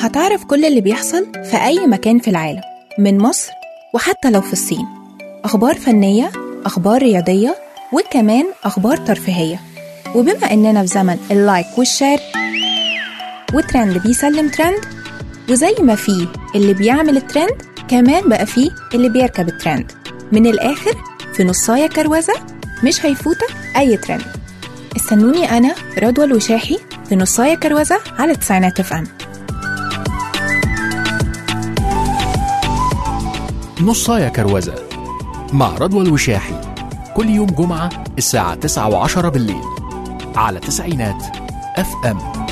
هتعرف كل اللي بيحصل في أي مكان في العالم من مصر وحتى لو في الصين أخبار فنية أخبار رياضية وكمان أخبار ترفيهية وبما إننا في زمن اللايك والشير وترند بيسلم ترند وزي ما فيه اللي بيعمل الترند كمان بقى فيه اللي بيركب الترند من الآخر في نصاية كروزة مش هيفوتك أي ترند استنوني أنا رضوى الوشاحي في نصاية كروزة على تسعينات اف ام نصاية كروزة مع رضوى الوشاحي كل يوم جمعة الساعة 9 و10 بالليل على تسعينات اف ام